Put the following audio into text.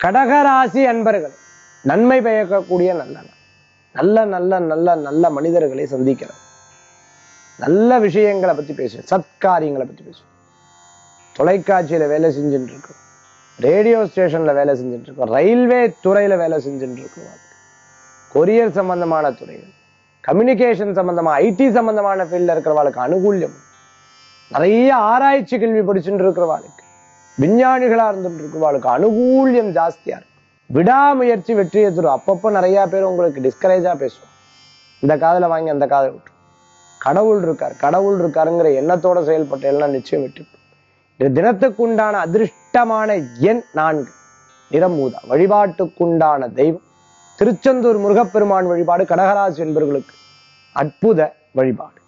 கடகராசி அன்பர்கள் நன்மை பயக்கக்கூடிய நல்ல நாள். நல்ல நல்ல நல்ல நல்ல மனிதர்களை சந்திக்கிறது நல்ல விஷயங்களை பத்தி பேசுவேன் சத்காரியங்களை பத்தி பேசுவேன் தொலைக்காட்சியில வேலை செஞ்சுட்டு இருக்கோம் ரேடியோ ஸ்டேஷன்ல வேலை செஞ்சுட்டு இருக்கோம் ரயில்வே துறையில வேலை செஞ்சுட்டு இருக்கோம் கொரியர் சம்பந்தமான துறைகள் கம்யூனிகேஷன் சம்பந்தமா ஐடி சம்பந்தமான ஃபீல்ட்ல இருக்கிறவாளுக்கு அனுகூல்யம் நிறைய ஆராய்ச்சி கல்வி படிச்சுட்டு இருக்கிறவாளுக்கு விஞ்ஞானிகளா இருந்துட்டு இருக்கிறவாளுக்கு அனுகூல்யம் ஜாஸ்தியா இருக்கும் விடாமுயற்சி வெற்றியை தரும் அப்பப்போ நிறைய பேர் உங்களுக்கு டிஸ்கரேஜா பேசுவோம் இந்த காதுல வாங்கி அந்த காதுல விட்டு கடவுள் இருக்கார் கடவுள் இருக்காருங்கிற எண்ணத்தோட செயல்பட்ட எல்லாம் நிச்சயம் வெற்றி பெறும். இந்த தினத்துக்குண்டான அதிர்ஷ்டமான எண் நான்கு நிறமூதா வழிபாட்டுக்குண்டான தெய்வம் திருச்செந்தூர் முருகப்பெருமான் வழிபாடு கடகராசி என்பவர்களுக்கு அற்புத வழிபாடு